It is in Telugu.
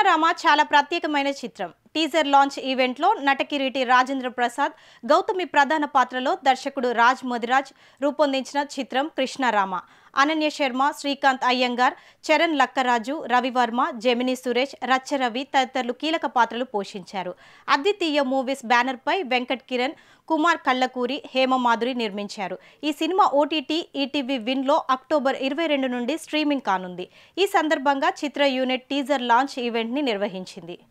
కృష్ణరామ చాలా ప్రత్యేకమైన చిత్రం టీజర్ లాంచ్ ఈవెంట్లో నటకిరీటి రాజేంద్ర ప్రసాద్ గౌతమి ప్రధాన పాత్రలో దర్శకుడు రాజ్ మదిరాజ్ రూపొందించిన చిత్రం కృష్ణరామ అనన్య శర్మ శ్రీకాంత్ అయ్యంగార్ చరణ్ లక్కరాజు రవివర్మ జెమిని సురేష్ రచ్చరవి తదితరులు కీలక పాత్రలు పోషించారు అద్వితీయ మూవీస్ బ్యానర్పై వెంకట్ కిరణ్ కుమార్ కళ్ళకూరి హేమమాధురి నిర్మించారు ఈ సినిమా ఓటీటీ ఈటీవీ విన్లో అక్టోబర్ ఇరవై రెండు నుండి స్ట్రీమింగ్ కానుంది ఈ సందర్భంగా చిత్ర యూనిట్ టీజర్ లాంచ్ ఈవెంట్ని నిర్వహించింది